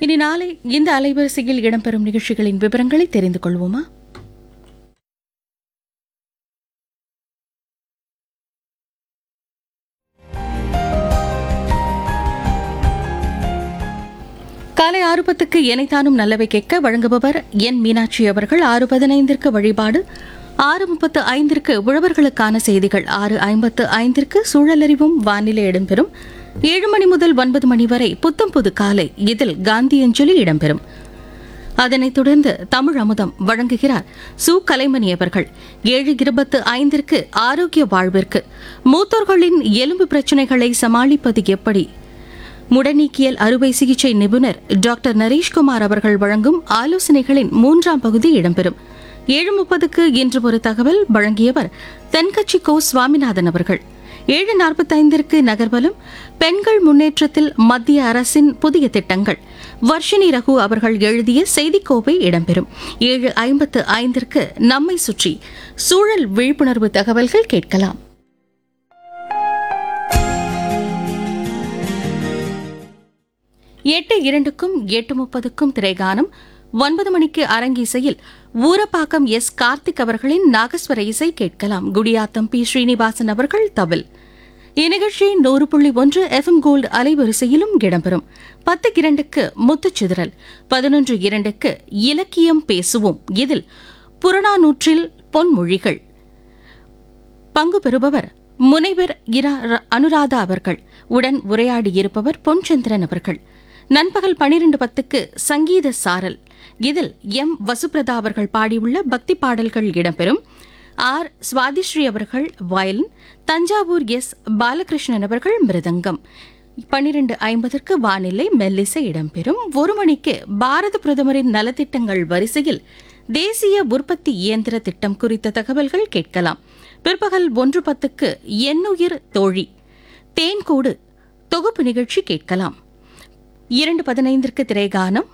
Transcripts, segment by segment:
இனி நாளை இந்த அலைவரிசையில் இடம்பெறும் நிகழ்ச்சிகளின் விவரங்களை தெரிந்து கொள்வோமா காலை ஆறு பத்துக்கு எனைத்தானும் நல்லவை கேட்க வழங்குபவர் என் மீனாட்சி அவர்கள் ஆறு பதினைந்திற்கு வழிபாடு ஆறு முப்பத்து ஐந்திற்கு உழவர்களுக்கான செய்திகள் ஆறு ஐம்பத்து ஐந்திற்கு சூழலறிவும் வானிலை இடம்பெறும் ஏழு மணி முதல் ஒன்பது மணி வரை புத்தம் புது காலை இதில் காந்தி அஞ்சலி இடம்பெறும் அதனைத் தொடர்ந்து தமிழ் அமுதம் வழங்குகிறார் சு கலைமணி அவர்கள் ஏழு இருபத்து ஐந்திற்கு ஆரோக்கிய வாழ்விற்கு மூத்தோர்களின் எலும்பு பிரச்சினைகளை சமாளிப்பது எப்படி முடநீக்கியல் அறுவை சிகிச்சை நிபுணர் டாக்டர் நரேஷ்குமார் அவர்கள் வழங்கும் ஆலோசனைகளின் மூன்றாம் பகுதி இடம்பெறும் ஏழு முப்பதுக்கு இன்று ஒரு தகவல் வழங்கியவர் தென்கட்சி கோ சுவாமிநாதன் அவர்கள் ஏழு நாற்பத்தைந்திற்கு நகர்வலம் பெண்கள் முன்னேற்றத்தில் மத்திய அரசின் புதிய திட்டங்கள் வர்ஷினி ரகு அவர்கள் எழுதிய செய்திக்கோவை இடம்பெறும் ஏழு ஐம்பத்து ஐந்திற்கு நம்மை சுற்றி சூழல் விழிப்புணர்வு தகவல்கள் கேட்கலாம் எட்டு இரண்டுக்கும் எட்டு முப்பதுக்கும் திரைகானம் ஒன்பது மணிக்கு அரங்கிசையில் ஊரப்பாக்கம் எஸ் கார்த்திக் அவர்களின் நாகஸ்வர இசை கேட்கலாம் குடியாத்தம் பி ஸ்ரீனிவாசன் அவர்கள் தவில் இந்நிகழ்ச்சி நூறு புள்ளி ஒன்று எஃப்எம் கோல்டு அலைவரிசையிலும் இடம்பெறும் பத்து இரண்டுக்கு முத்துச்சிதறல் பதினொன்று இரண்டுக்கு இலக்கியம் பேசுவோம் இதில் புறநானூற்றில் பொன்மொழிகள் பங்கு பெறுபவர் முனைவர் இரா ர- அனுராதா அவர்கள் உடன் உரையாடியிருப்பவர் பொன்சந்திரன் அவர்கள் நண்பகல் பனிரெண்டு பத்துக்கு சங்கீத சாரல் இதில் எம் வசுப்ரதா அவர்கள் பாடியுள்ள பக்தி பாடல்கள் இடம்பெறும் ஆர் சுவாதிஸ்ரீ அவர்கள் வயலின் தஞ்சாவூர் எஸ் பாலகிருஷ்ணன் அவர்கள் மிருதங்கம் பன்னிரண்டு ஐம்பதற்கு வானிலை மெல்லிசை இடம்பெறும் ஒரு மணிக்கு பாரத பிரதமரின் நலத்திட்டங்கள் வரிசையில் தேசிய உற்பத்தி இயந்திர திட்டம் குறித்த தகவல்கள் கேட்கலாம் பிற்பகல் ஒன்று பத்துக்கு எண்ணுயிர் தோழி தேன்கூடு தொகுப்பு நிகழ்ச்சி கேட்கலாம் இரண்டு பதினைந்திற்கு திரைகானம்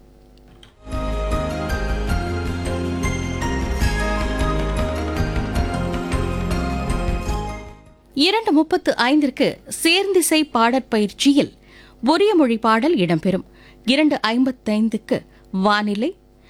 இரண்டு முப்பத்து ஐந்திற்கு சேர்ந்திசை பாடற்பயிற்சியில் ஒரிய மொழி பாடல் இடம்பெறும் இரண்டு ஐம்பத்தைந்துக்கு வானிலை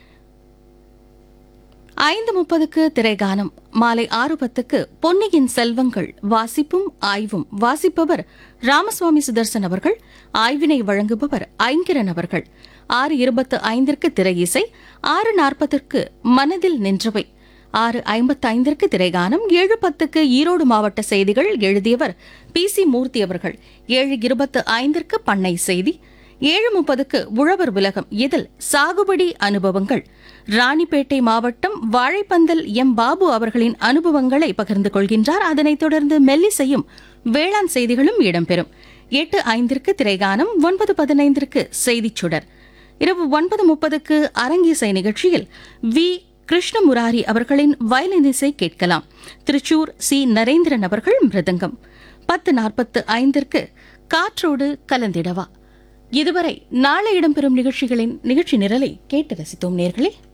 ஐந்து முப்பதுக்கு திரைகானம் மாலை ஆறு பத்துக்கு பொன்னியின் செல்வங்கள் வாசிப்பும் ஆய்வும் வாசிப்பவர் ராமசுவாமி சுதர்சன் அவர்கள் ஆய்வினை வழங்குபவர் ஐங்கிரன் அவர்கள் ஆறு இருபத்து ஐந்திற்கு திரை இசை ஆறு நாற்பதற்கு மனதில் நின்றவை ஆறு ஐம்பத்தைந்திற்கு திரைகானம் ஏழு பத்துக்கு ஈரோடு மாவட்ட செய்திகள் எழுதியவர் பி சி மூர்த்தி அவர்கள் ஏழு இருபத்து ஐந்திற்கு பண்ணை செய்தி ஏழு முப்பதுக்கு உழவர் உலகம் இதில் சாகுபடி அனுபவங்கள் ராணிப்பேட்டை மாவட்டம் வாழைப்பந்தல் எம் பாபு அவர்களின் அனுபவங்களை பகிர்ந்து கொள்கின்றார் அதனைத் தொடர்ந்து மெல்லிசையும் வேளாண் செய்திகளும் இடம்பெறும் எட்டு ஐந்திற்கு திரைகானம் ஒன்பது பதினைந்திற்கு செய்திச் சுடர் இரவு ஒன்பது முப்பதுக்கு அரங்கிசை நிகழ்ச்சியில் வி கிருஷ்ணமுராரி அவர்களின் வயலின் இசை கேட்கலாம் திருச்சூர் சி நரேந்திரன் அவர்கள் மிருதங்கம் பத்து நாற்பத்து ஐந்திற்கு காற்றோடு கலந்திடவா இதுவரை நாளை இடம்பெறும் நிகழ்ச்சிகளின் நிகழ்ச்சி நிரலை கேட்டு ரசித்தோம் நேர்களே